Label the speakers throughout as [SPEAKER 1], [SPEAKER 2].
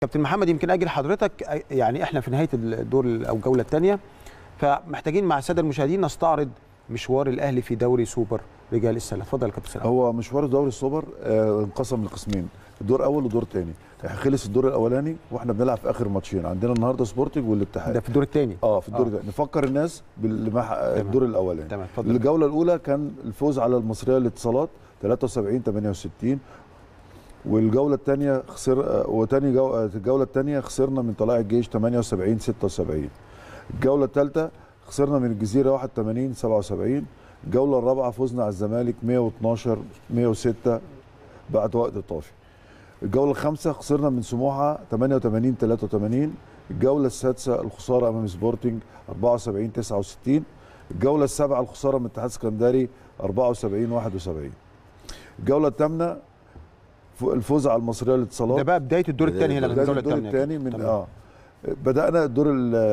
[SPEAKER 1] كابتن محمد يمكن اجي لحضرتك يعني احنا في نهايه الدور او الجوله الثانيه فمحتاجين مع الساده المشاهدين نستعرض مشوار الاهلي في دوري سوبر رجال السله اتفضل يا كابتن سلام
[SPEAKER 2] هو مشوار دوري السوبر آه، انقسم لقسمين دور اول ودور ثاني خلص الدور الاولاني واحنا بنلعب في اخر ماتشين عندنا النهارده سبورتنج والاتحاد
[SPEAKER 1] ده في الدور الثاني
[SPEAKER 2] اه في الدور ده نفكر الناس بالمح... الدور الاولاني
[SPEAKER 1] تمام اتفضل
[SPEAKER 2] الجوله الاولى كان الفوز على المصريه للاتصالات 73 68 والجوله الثانيه خسر آه، وتاني جو... آه، الجوله الثانيه خسرنا من طلائع الجيش 78 76 الجوله الثالثه خسرنا من الجزيره 81 77 الجوله الرابعه فزنا على الزمالك 112 106 بعد وقت اضافي الجوله الخامسه خسرنا من سموحه 88 83 الجوله السادسه الخساره امام سبورتنج 74 69 الجوله السابعه الخساره من اتحاد اسكندري 74 71 الجوله الثامنه ف- الفوز على المصريه للاتصالات
[SPEAKER 1] ده بقى بدايه الدور الثاني هنا من
[SPEAKER 2] بداية
[SPEAKER 1] الجوله
[SPEAKER 2] الدور
[SPEAKER 1] الثانيه
[SPEAKER 2] الثاني من
[SPEAKER 1] تمام.
[SPEAKER 2] اه بدانا الدور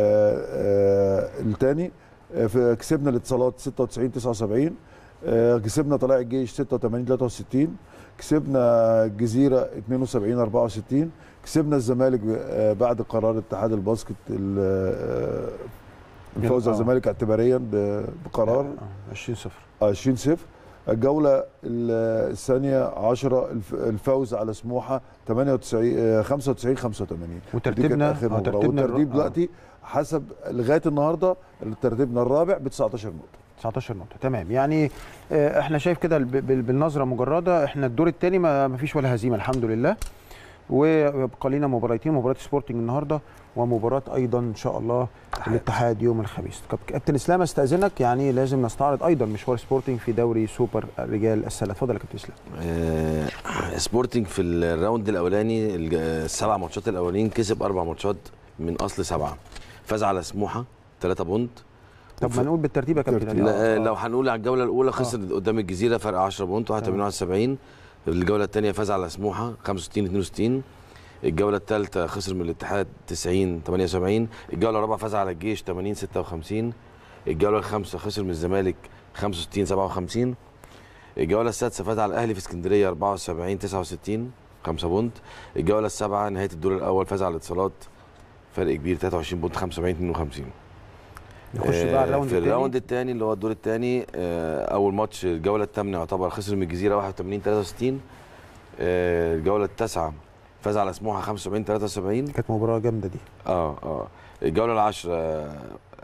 [SPEAKER 2] الثاني كسبنا الاتصالات 96 79 آه، كسبنا طلائع الجيش 86 63 كسبنا الجزيره 72 64 كسبنا الزمالك آه، بعد قرار اتحاد الباسكت ال- آه، الفوز على
[SPEAKER 1] آه.
[SPEAKER 2] الزمالك اعتباريا ب- بقرار
[SPEAKER 1] آه، 20 0
[SPEAKER 2] 20 0 الجولة ال- الثانية 10 الف- الفوز على سموحة 98 آه، 95 85 دي كانت
[SPEAKER 1] وترتيبنا
[SPEAKER 2] آخر
[SPEAKER 1] آه،
[SPEAKER 2] مباراة.
[SPEAKER 1] ترتيبنا
[SPEAKER 2] والترتيب
[SPEAKER 1] الر- آه.
[SPEAKER 2] دلوقتي حسب لغاية النهاردة ترتيبنا الرابع ب 19 نقطة
[SPEAKER 1] 19 نقطة تمام يعني آه، احنا شايف كده ب- بال- بالنظرة مجردة احنا الدور الثاني ما ما فيش ولا هزيمة الحمد لله ويبقى لنا مباراتين مباراة سبورتنج النهارده ومباراة ايضا ان شاء الله الاتحاد يوم الخميس كاب- كابتن اسلام استاذنك يعني لازم نستعرض ايضا مشوار سبورتنج في دوري سوبر رجال السله اتفضل يا كابتن اسلام
[SPEAKER 3] آه، سبورتنج في الراوند الاولاني الج- السبع ماتشات الاولانيين كسب اربع ماتشات من اصل سبعه فاز على سموحه 3 بونت
[SPEAKER 1] طب ما
[SPEAKER 3] وف-
[SPEAKER 1] نقول بالترتيب يا كابتن
[SPEAKER 3] لا
[SPEAKER 1] آه.
[SPEAKER 3] لو هنقول على الجوله الاولى خسر قدام الجزيره فرق 10 بونت 81 71 الجوله الثانيه فاز على سموحه 65 62 الجوله الثالثه خسر من الاتحاد 90 78 الجوله الرابعه فاز على الجيش 80 56 الجوله الخامسه خسر من الزمالك 65 57 الجوله السادسه فاز على الاهلي في اسكندريه 74 69 5 بونت الجوله السابعه نهايه الدور الاول فاز على الاتصالات فرق كبير 23 بونت 75 52
[SPEAKER 1] نخش
[SPEAKER 3] آه،
[SPEAKER 1] بقى الراوند
[SPEAKER 3] في
[SPEAKER 1] الثاني
[SPEAKER 3] الراوند الثاني اللي هو الدور الثاني اول ماتش الجوله الثامنه يعتبر خسر من الجزيره 81 63 آه، الجوله التاسعه فاز على سموحه 75 73
[SPEAKER 1] كانت مباراة جامدة دي
[SPEAKER 3] اه اه الجوله العاشره آه،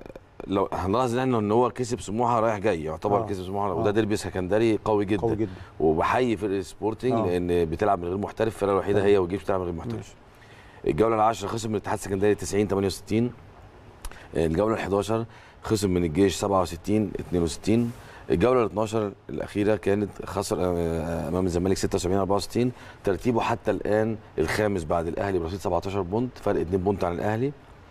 [SPEAKER 3] لو هنلاحظ ان احنا ان هو كسب سموحه رايح جاي يعتبر
[SPEAKER 1] آه.
[SPEAKER 3] كسب سموحه
[SPEAKER 1] آه.
[SPEAKER 3] وده ديربي سكندري قوي جدا
[SPEAKER 1] قوي جدا
[SPEAKER 3] وبحيي فرقه سبورتنج
[SPEAKER 1] آه.
[SPEAKER 3] لان بتلعب من غير محترف الفرقه الوحيده
[SPEAKER 1] طبعا.
[SPEAKER 3] هي والجيش بتلعب من غير محترف
[SPEAKER 1] ماشي.
[SPEAKER 3] الجوله العاشره خسر من الاتحاد السكندري 90 68 الجوله ال 11 خسر من الجيش 67 62 الجوله ال 12 الاخيره كانت خسر آه، امام الزمالك 76 64 ترتيبه حتى الان الخامس بعد الاهلي برصيد 17 بونت فرق 2 بونت عن الاهلي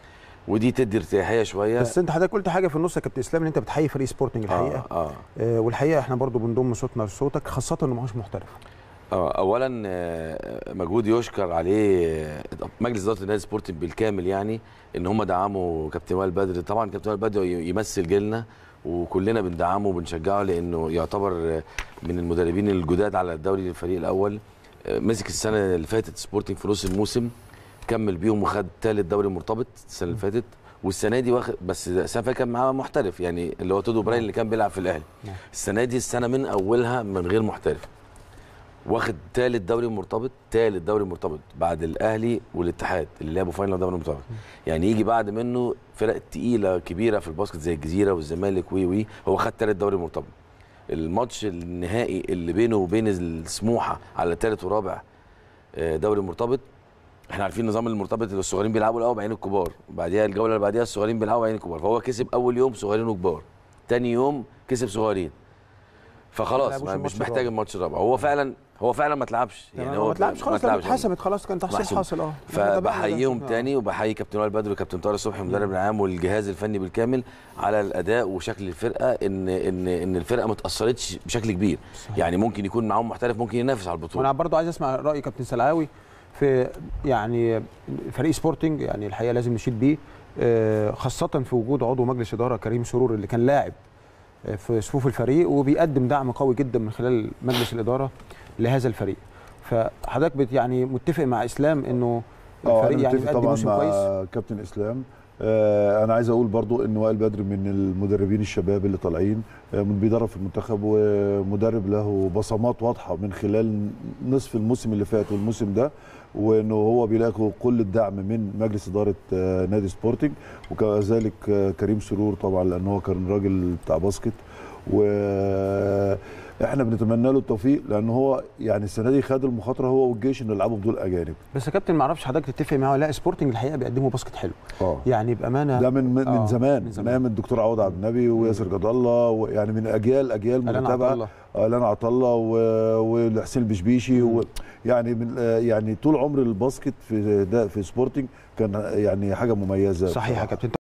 [SPEAKER 3] ودي تدي ارتياحيه شويه
[SPEAKER 1] بس انت حضرتك قلت حاجة في النص يا كابتن اسلام ان انت بتحيي فريق سبورتنج الحقيقة
[SPEAKER 3] اه اه
[SPEAKER 1] آه والحقيقة احنا برضو بنضم صوتنا لصوتك خاصة انه ماهوش محترف
[SPEAKER 3] اه اولا آه، مجهود يشكر عليه آه، مجلس اداره النادي سبورتنج بالكامل يعني ان هم دعموا كابتن وائل بدر طبعا كابتن وائل بدر ي- يمثل جيلنا وكلنا بندعمه وبنشجعه لانه يعتبر آه، من المدربين الجداد على الدوري للفريق الاول آه، مسك السنه اللي فاتت سبورتنج في نص الموسم كمل بيهم وخد ثالث دوري مرتبط السنه اللي فاتت والسنه دي واخد بس السنه اللي فاتت كان معاه محترف يعني اللي هو تودو براين اللي كان بيلعب في الاهلي
[SPEAKER 1] نعم.
[SPEAKER 3] السنه دي السنه من اولها من غير محترف واخد ثالث دوري مرتبط ثالث دوري مرتبط بعد الاهلي والاتحاد اللي لعبوا فاينل دوري مرتبط يعني يجي بعد منه فرق تقيله كبيره في الباسكت زي الجزيره والزمالك وي وي هو خد ثالث دوري مرتبط الماتش النهائي اللي بينه وبين السموحه على ثالث ورابع آه، دوري مرتبط احنا عارفين نظام المرتبط اللي الصغيرين بيلعبوا الاول بعدين الكبار بعديها الجوله اللي بعديها الصغيرين بيلعبوا بعدين الكبار فهو كسب اول يوم صغيرين وكبار تاني يوم كسب صغيرين فخلاص
[SPEAKER 1] لعبوش
[SPEAKER 3] ما
[SPEAKER 1] الماتش
[SPEAKER 3] مش محتاج
[SPEAKER 1] الرابع.
[SPEAKER 3] الماتش الرابع هو فعلا هو فعلا ما اتلعبش
[SPEAKER 1] يعني هو ما تلعبش خلاص لما اتحسبت خلاص كان تحصيل
[SPEAKER 3] محسوب.
[SPEAKER 1] حاصل اه
[SPEAKER 3] فبحييهم
[SPEAKER 1] آه.
[SPEAKER 3] تاني وبحيي كابتن وائل بدر وكابتن طارق صبحي المدرب العام والجهاز الفني بالكامل على الاداء وشكل الفرقه ان ان ان الفرقه ما اتاثرتش بشكل كبير
[SPEAKER 1] صحيح.
[SPEAKER 3] يعني ممكن يكون معاهم محترف ممكن ينافس على البطوله
[SPEAKER 1] وانا برضو عايز اسمع راي كابتن سلعاوي في يعني فريق سبورتنج يعني الحقيقه لازم نشيد بيه آه، خاصه في وجود عضو مجلس اداره كريم سرور اللي كان لاعب آه، في صفوف الفريق وبيقدم دعم قوي جدا من خلال مجلس الاداره لهذا الفريق فحضرتك بت يعني متفق مع اسلام انه
[SPEAKER 2] اه
[SPEAKER 1] الفريق
[SPEAKER 2] انا
[SPEAKER 1] يعني
[SPEAKER 2] متفق
[SPEAKER 1] بيقدم
[SPEAKER 2] طبعا
[SPEAKER 1] موسم
[SPEAKER 2] مع
[SPEAKER 1] كويس
[SPEAKER 2] كابتن اسلام آه انا عايز اقول برضو ان وائل بدر من المدربين الشباب اللي طالعين آه من بيدرب في المنتخب ومدرب له بصمات واضحه من خلال نصف الموسم اللي فات والموسم ده وانه هو بيلاقي كل الدعم من مجلس اداره آه نادي سبورتنج وكذلك آه كريم سرور طبعا لان هو كان راجل بتاع باسكت واحنا بنتمنى له التوفيق لان هو يعني السنه دي خد المخاطره هو والجيش انه يلعبوا بدون اجانب
[SPEAKER 1] بس يا كابتن ما اعرفش حضرتك تتفق معاه ولا لا سبورتنج الحقيقه بيقدموا باسكت حلو
[SPEAKER 2] اه
[SPEAKER 1] يعني بامانه
[SPEAKER 2] ده من من,
[SPEAKER 1] آه،
[SPEAKER 2] من زمان
[SPEAKER 1] من
[SPEAKER 2] من
[SPEAKER 1] زمان.
[SPEAKER 2] ايام الدكتور عوض عبد النبي وياسر جد الله ويعني من اجيال اجيال
[SPEAKER 1] ألان
[SPEAKER 2] متتابعه
[SPEAKER 1] عطلة.
[SPEAKER 2] آه، لنا عطله و- وحسين البشبيشي و يعني من آه، يعني طول عمر الباسكت في ده في سبورتنج كان يعني حاجه مميزه
[SPEAKER 1] صحيح يا
[SPEAKER 2] بصراحة.
[SPEAKER 1] كابتن